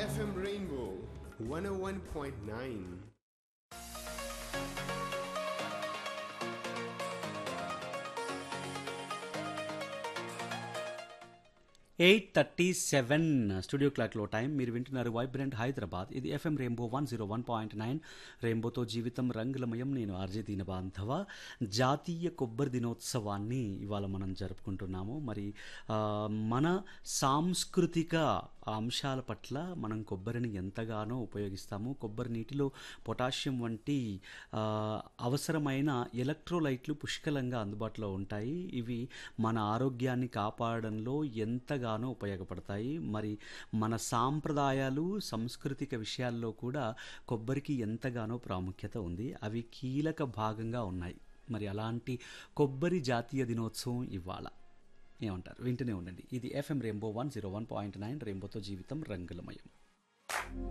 FM Rainbow 101.9. Eight thirty seven studio క్లాక్లో time మీరు వింటున్నారు వైబ్రెంట్ హైదరాబాద్ ఇది FM rainbow one zero one point nine రెయిన్బోతో జీవితం రంగులమయం నేను ఆర్జే దీన బాంధవ జాతీయ కొబ్బరి దినోత్సవాన్ని ఇవాళ మనం జరుపుకుంటున్నాము మరి ఆ, మన సాంస్కృతిక అంశాల పట్ల మనం కొబ్బరిని ఎంతగానో ఉపయోగిస్తాము కొబ్బరి నీటిలో పొటాషియం వంటి ఆ, అవసరమైన ఎలక్ట్రోలైట్లు పుష్కలంగా అందుబాటులో ఉంటాయి ఇవి మన ఆరోగ్యాన్ని కాపాడడంలో ఎంతగానో ఉపయోగపడతాయి మరి మన సాంప్రదాయాలు సాంస్కృతిక విషయాల్లో కూడా కొబ్బరికి ఎంతగానో ప్రాముఖ్యత ఉంది అవి కీలక భాగంగా ఉన్నాయి మరి అలాంటి కొబ్బరి జాతీయ దినోత్సవం ఇవాళ ఏమంటారు వింటూనే ఉండండి ఇది FM rainbow one zero one point nine రెయిన్బోతో జీవితం రంగులమయం